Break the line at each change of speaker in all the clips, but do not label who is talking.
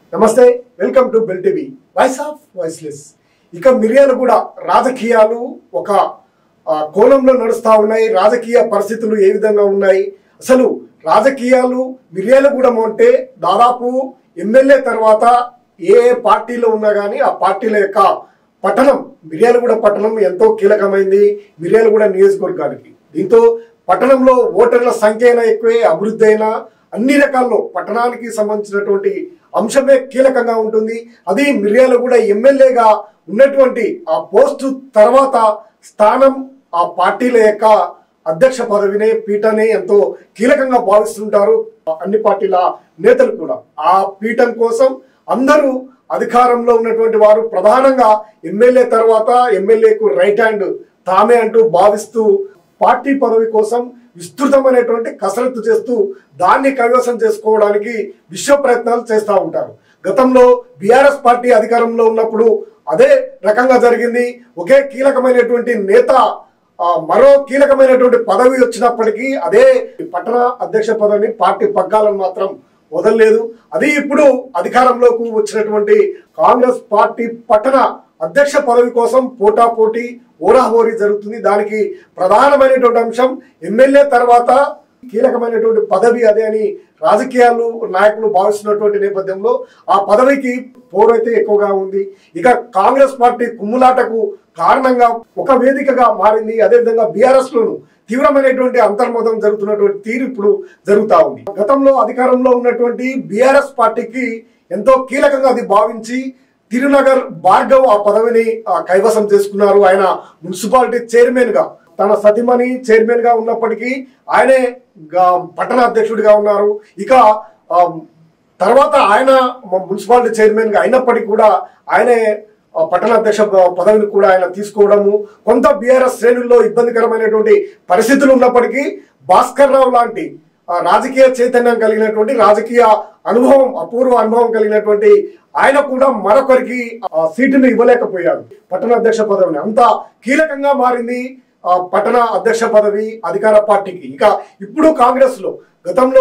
నమస్తే welcome to bell TV voice of voiceless ఇక మిర్యాలు కూడా రాజకీయాలు ఒక ఆ, కోణంలో నడుస్తా ఉన్నాయి రాజకీయ పరిస్థితులు ఏ విధంగా ఉన్నాయి అసలు రాజకీయాలు మిర్యాలగూడెం అంటే దాదాపు ఎమ్మెల్యే తర్వాత ఏ ఏ పార్టీలో ఉన్నా కానీ ఆ పార్టీల యొక్క పట్టణం మిర్యాలగూడ పట్టణం ఎంతో కీలకమైంది మిర్యాలగూడ నియోజకవర్గానికి దీంతో పట్టణంలో ఓటర్ల సంఖ్య అయినా ఎక్కువే అభివృద్ధి అయినా అన్ని రకాల్లో పట్టణానికి సంబంధించినటువంటి అంశమే కీలకంగా ఉంటుంది అది మిర్యాలగూడ ఎమ్మెల్యేగా ఉన్నటువంటి ఆ పోస్టు తర్వాత స్థానం ఆ పార్టీల యొక్క అధ్యక్ష పదవినే పీఠనే ఎంతో కీలకంగా భావిస్తుంటారు అన్ని పార్టీల నేతలు కూడా ఆ పీఠం కోసం అందరూ అధికారంలో ఉన్నటువంటి వారు ప్రధానంగా ఎమ్మెల్యే తర్వాత ఎమ్మెల్యేకు రైట్ హ్యాండ్ తామే అంటూ భావిస్తూ పార్టీ పదవి కోసం విస్తృతమైనటువంటి కసరత్తు చేస్తూ దాన్ని కైవసం చేసుకోవడానికి విశ్వ ప్రయత్నాలు చేస్తూ ఉంటారు గతంలో బీఆర్ఎస్ పార్టీ అధికారంలో ఉన్నప్పుడు అదే రకంగా జరిగింది ఒకే కీలకమైనటువంటి నేత ఆ, మరో కీలకమైనటువంటి పదవి వచ్చినప్పటికీ అదే పట్టణ అధ్యక్ష పదవిని పార్టీ పగ్గాలను మాత్రం వదలలేదు అది ఇప్పుడు అధికారంలోకి వచ్చినటువంటి కాంగ్రెస్ పార్టీ పట్టణ అధ్యక్ష పదవి కోసం పోటాపోటీ ఓరాహోరీ జరుగుతుంది దానికి ప్రధానమైనటువంటి అంశం ఎమ్మెల్యే తర్వాత కీలకమైనటువంటి పదవి అదే అని రాజకీయాలు నాయకులు భావిస్తున్నటువంటి నేపథ్యంలో ఆ పదవికి పోరైతే ఎక్కువగా ఉంది ఇక కాంగ్రెస్ పార్టీ కుమ్ములాటకు కారణంగా ఒక వేదికగా మారింది అదేవిధంగా బీఆర్ఎస్ లోను తీవ్రమైనటువంటి అంతర్మతం జరుగుతున్నటువంటి తీరు ఇప్పుడు జరుగుతా ఉంది గతంలో అధికారంలో ఉన్నటువంటి బీఆర్ఎస్ పార్టీకి ఎంతో కీలకంగా అది భావించి తిరునగర్ భార్గవ్ ఆ పదవిని ఆ, కైవసం చేసుకున్నారు ఆయన మున్సిపాలిటీ చైర్మన్ గా తన సతిమణి చైర్మన్ గా ఉన్నప్పటికీ ఆయనే గా- పట్టణ అధ్యక్షుడిగా ఉన్నారు ఇక ఆ, తర్వాత ఆయన మ- మున్సిపాలిటీ చైర్మన్ గా అయినప్పటికీ కూడా ఆయనే ఆ, పట్టణ అధ్యక్ష ప- పదవిని కూడా ఆయన తీసుకోవడము కొంత బీఆర్ఎస్ శ్రేణుల్లో ఇబ్బందికరమైనటువంటి పరిస్థితులు ఉన్నప్పటికీ భాస్కర్ రావు లాంటి ఆ, రాజకీయ చైతన్యం కలిగినటువంటి రాజకీయ అనుభవం అపూర్వ అనుభవం కలిగినటువంటి ఆయన కూడా మరొకరికి ఆ సీటును ఇవ్వలేకపోయారు పట్టణ అధ్యక్ష పదవిని అంత కీలకంగా మారింది ఆ, పట్టణ అధ్యక్ష పదవి అధికార పార్టీకి ఇక ఇప్పుడు కాంగ్రెస్ లో గతంలో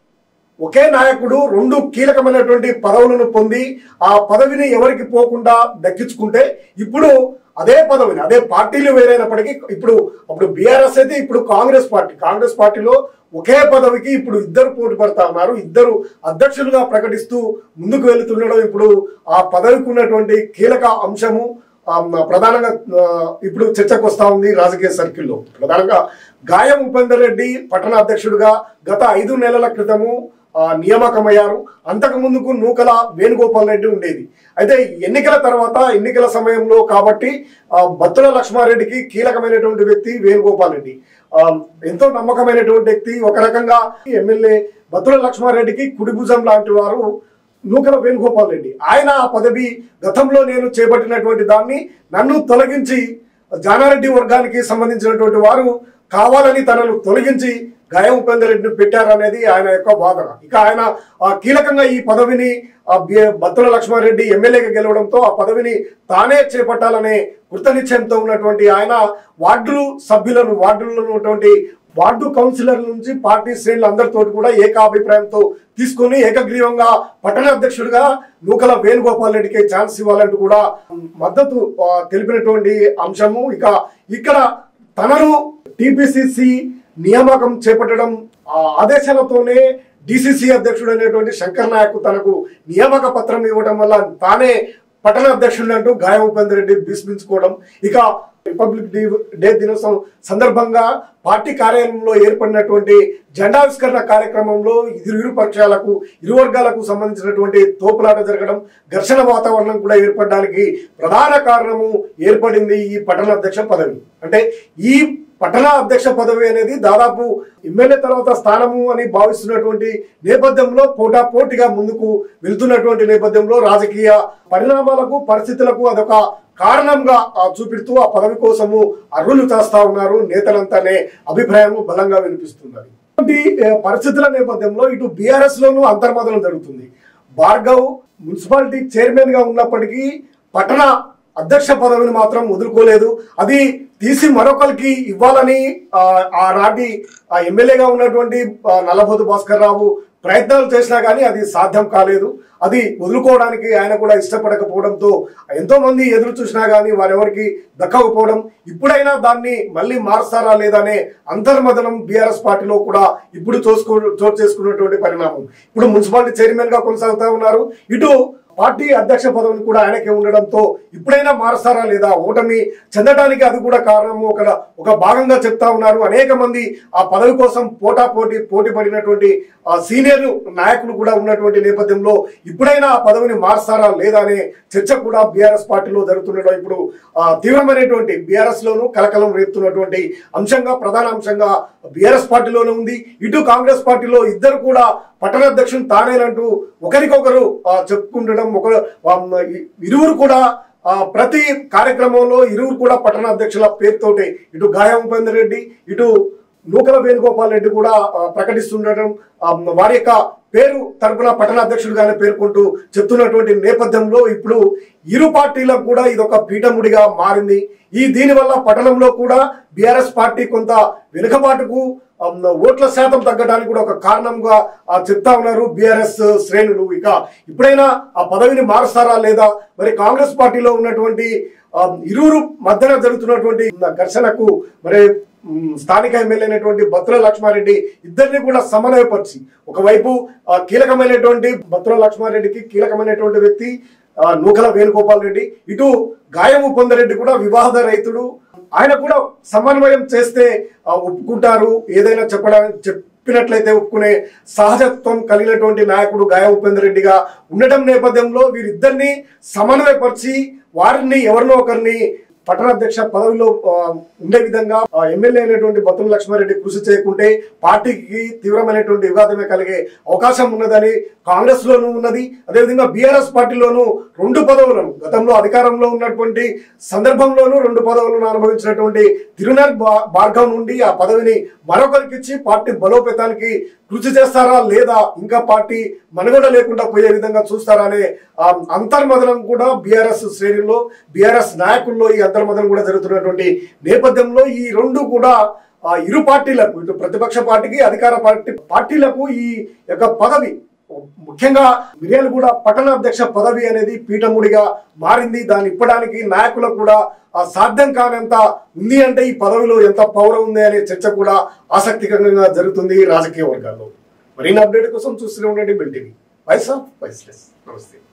ఒకే నాయకుడు రెండు కీలకమైనటువంటి పదవులను పొంది ఆ పదవిని ఎవరికి పోకుండా దక్కించుకుంటే ఇప్పుడు అదే పదవిని అదే పార్టీలు వేరైనప్పటికీ ఇప్పుడు అప్పుడు బీఆర్ఎస్ అయితే ఇప్పుడు కాంగ్రెస్ పార్టీ కాంగ్రెస్ పార్టీలో ఒకే పదవికి ఇప్పుడు ఇద్దరు పోటీ పడతా ఉన్నారు ఇద్దరు అధ్యక్షులుగా ప్రకటిస్తూ ముందుకు వెళుతుండడం ఇప్పుడు ఆ పదవికి ఉన్నటువంటి కీలక అంశము ఆ, ప్రధానంగా ఆ, ఇప్పుడు చర్చకు వస్తా ఉంది రాజకీయ సర్కిల్లో ప్రధానంగా గాయం ఉపేందర్ రెడ్డి పట్టణ అధ్యక్షుడిగా గత ఐదు నెలల క్రితము ఆ, నియామకమయ్యారు అంతకు ముందుకు నూకల వేణుగోపాల్ రెడ్డి ఉండేది అయితే ఎన్నికల తర్వాత ఎన్నికల సమయంలో కాబట్టి ఆ, బత్తుల లక్ష్మారెడ్డికి కీలకమైనటువంటి వ్యక్తి వేణుగోపాల్ రెడ్డి ఆ, ఎంతో నమ్మకమైనటువంటి వ్యక్తి ఒక రకంగా ఎమ్మెల్యే బత్తుల లక్ష్మారెడ్డికి కుడిభుజం లాంటి వారు నూకల వేణుగోపాల్ రెడ్డి ఆయన ఆ పదవి గతంలో నేను చేపట్టినటువంటి దాన్ని నన్ను తొలగించి జానారెడ్డి వర్గానికి సంబంధించినటువంటి వారు కావాలని తనను తొలగించి గాయం ఉపేందర్ రెడ్డిని పెట్టారనేది ఆయన యొక్క వాదన ఇక ఆయన ఆ, కీలకంగా ఈ పదవిని ఆ, బి- బత్తుల లక్ష్మారెడ్డి ఎమ్మెల్యేగా గెలవడంతో ఆ పదవిని తానే చేపట్టాలనే కృతనిశ్చయంతో ఉన్నటువంటి ఆయన వార్డులు సభ్యులను వార్డులలో ఉన్నటువంటి వార్డు కౌన్సిలర్ల నుంచి పార్టీ శ్రేణులు అందరితో కూడా ఏకాభిప్రాయంతో తీసుకొని ఏకగ్రీవంగా పట్టణ అధ్యక్షుడిగా నూకల వేణుగోపాల్ రెడ్డికి ఛాన్స్ ఇవ్వాలంటూ కూడా మద్దతు ఆ, తెలిపినటువంటి అంశము ఇక ఇక్కడ తనను టిపిసిసి నియామకం చేపట్టడం ఆ ఆదేశాలతోనే డిసిసి అధ్యక్షుడు అనేటువంటి శంకర్ నాయక్ తనకు నియామక పత్రం ఇవ్వడం వల్ల తానే పట్టణ అధ్యక్షుడు అంటూ గాయం ఉపేందర్ రెడ్డి భీష్మించుకోవడం ఇక రిపబ్లిక్ డే డే దినోత్సవం సందర్భంగా పార్టీ కార్యాలయంలో ఏర్పడినటువంటి జెండావిష్కరణ కార్యక్రమంలో ఇరు ఇరు పక్షాలకు ఇరు వర్గాలకు సంబంధించినటువంటి తోపులాట జరగడం ఘర్షణ వాతావరణం కూడా ఏర్పడడానికి ప్రధాన కారణము ఏర్పడింది ఈ పట్టణ అధ్యక్ష పదవి అంటే ఈ పట్టణ అధ్యక్ష పదవి అనేది దాదాపు ఎమ్మెల్యే తర్వాత స్థానము అని భావిస్తున్నటువంటి నేపథ్యంలో పోటా పోటీగా ముందుకు వెళ్తున్నటువంటి నేపథ్యంలో రాజకీయ పరిణామాలకు పరిస్థితులకు అదొక కారణంగా ఆ, చూపిస్తూ ఆ పదవి కోసము అర్రులు చేస్తా ఉన్నారు నేతలంతానే అభిప్రాయం బలంగా వినిపిస్తున్నది ఇటువంటి ఏ, పరిస్థితుల నేపథ్యంలో ఇటు బీఆర్ఎస్ లోనూ అంతర్మదనం జరుగుతుంది భార్గవ్ మున్సిపాలిటీ చైర్మన్ గా ఉన్నప్పటికీ పట్టణ అధ్యక్ష పదవిని మాత్రం వదులుకోలేదు అది తీసి మరొకరికి ఇవ్వాలని ఆ, ఆనాటి ఆ ఎమ్మెల్యేగా ఉన్నటువంటి ఆ, నల్లబోతు భాస్కర్ రావు ప్రయత్నాలు చేసినా కానీ అది సాధ్యం కాలేదు అది వదులుకోవడానికి ఆయన కూడా ఇష్టపడకపోవడంతో ఎంతో మంది ఎదురు చూసినా కానీ వారెవరికి దక్కకపోవడం ఇప్పుడైనా దాన్ని మళ్ళీ మారుస్తారా లేదా అనే అంతర్మదనం బీఆర్ఎస్ పార్టీలో కూడా ఇప్పుడు చూసుకో చోటు చేసుకున్నటువంటి పరిణామం ఇప్పుడు మున్సిపాలిటీ చైర్మన్ గా కొనసాగుతా ఉన్నారు ఇటు పార్టీ అధ్యక్ష పదవిని కూడా ఆయనకే ఉండడంతో ఇప్పుడైనా మారుస్తారా లేదా ఓటమి చెందడానికి అది కూడా కారణము ఒక ఒక భాగంగా చెప్తా ఉన్నారు అనేక మంది ఆ పదవి కోసం పోటా పోటీ పోటీ పడినటువంటి ఆ సీనియర్ నాయకులు కూడా ఉన్నటువంటి నేపథ్యంలో ఇప్పుడైనా ఆ పదవిని మారుస్తారా లేదా అనే చర్చ కూడా బీఆర్ఎస్ పార్టీలో జరుగుతుండడం ఇప్పుడు ఆ, తీవ్రమైనటువంటి బీఆర్ఎస్ లోను కలకలం రేపుతున్నటువంటి అంశంగా ప్రధాన అంశంగా బీఆర్ఎస్ పార్టీలోనే ఉంది ఇటు కాంగ్రెస్ పార్టీలో ఇద్దరు కూడా పట్టణాధ్యక్షుడు తానేనంటూ ఒకరికొకరు ఆ, చెప్పుకుంటడం ఒక ఆ, ఇరువురు కూడా ఆ, ప్రతి కార్యక్రమంలో ఇరువురు కూడా పట్టణ అధ్యక్షుల పేరుతోటి ఇటు గాయం ఉపేందర్ రెడ్డి ఇటు నూకల వేణుగోపాల్ రెడ్డి కూడా ఆ, ప్రకటిస్తుండటం ఆ, వారి యొక్క పేరు తరపున పట్టణ అధ్యక్షుడిగానే పేర్కొంటూ చెప్తున్నటువంటి నేపథ్యంలో ఇప్పుడు ఇరు పార్టీలకు కూడా ఇది ఒక పీఠముడిగా మారింది ఈ దీని వల్ల పట్టణంలో కూడా బీఆర్ఎస్ పార్టీ కొంత వెనుకబాటుకు ఆ, ఓట్ల శాతం తగ్గడానికి కూడా ఒక కారణంగా ఆ, చెప్తా ఉన్నారు బీఆర్ఎస్ శ్రేణులు ఇక ఇప్పుడైనా ఆ పదవిని మారుస్తారా లేదా మరి కాంగ్రెస్ పార్టీలో ఉన్నటువంటి ఆ, ఇరువురు మధ్యన జరుగుతున్నటువంటి ఘర్షణకు మరి మ్, స్థానిక ఎమ్మెల్యే అయినటువంటి బత్తుల లక్ష్మారెడ్డి ఇద్దరిని కూడా సమన్వయపరిచి ఒకవైపు ఆ, కీలకమైనటువంటి బత్తుల లక్ష్మారెడ్డికి కీలకమైనటువంటి వ్యక్తి ఆ, నూకల వేణుగోపాల్ రెడ్డి ఇటు గాయము పొందరెడ్డి కూడా వివాహద రైతుడు ఆయన కూడా సమన్వయం చేస్తే ఆ, ఒప్పుకుంటారు ఏదైనా చెప్పడానికి చెప్పినట్లయితే ఒప్పుకునే సహజత్వం కలిగినటువంటి నాయకుడు గాయ ఉపేందర్ రెడ్డిగా ఉండటం నేపథ్యంలో వీరిద్దరిని సమన్వయపరిచి వారిని ఎవరినో ఒకరిని పట్టణాధ్యక్ష పదవిలో ఆ, ఉండే విధంగా ఆ, ఎమ్మెల్యే అయినటువంటి బతుల లక్ష్మారెడ్డి కృషి చేయకుంటే పార్టీకి తీవ్రమైనటువంటి వివాదమే కలిగే అవకాశం ఉన్నదని కాంగ్రెస్ లోనూ ఉన్నది అదేవిధంగా బీఆర్ఎస్ పార్టీలోనూ రెండు పదవులను గతంలో అధికారంలో ఉన్నటువంటి సందర్భంలోనూ రెండు పదవులను అనుభవించినటువంటి తిరునల్ భా- భార్గవ్ నుండి ఆ పదవిని మరొకరికి ఇచ్చి పార్టీ బలోపేతానికి కృషి చేస్తారా లేదా ఇంకా పార్టీ మనుగడ లేకుండా పోయే విధంగా చూస్తారా అనే ఆ, అంతర్మదనం కూడా బీఆర్ఎస్ శ్రేణుల్లో బీఆర్ఎస్ నాయకుల్లో ఈ అంతర్మదనం కూడా జరుగుతున్నటువంటి నేపథ్యంలో ఈ రెండు కూడా ఆ, ఇరు పార్టీలకు ఇటు ప్రతిపక్ష పార్టీకి అధికార పార్టీ పార్టీలకు ఈ యొక్క పదవి ముఖ్యంగా మిర్యాలగూడ పట్టణాధ్యక్ష పదవి అనేది పీఠముడిగా మారింది దాన్ని ఇప్పడానికి నాయకులకు కూడా ఆ సాధ్యం కానంత ఉంది అంటే ఈ పదవిలో ఎంత పవర్ ఉంది అనే చర్చ కూడా ఆసక్తికరంగా జరుగుతుంది రాజకీయ వర్గాల్లో మరిన్ని అప్డేట్ కోసం చూస్తూనే ఉండండి bell TV voice of voiceless నమస్తే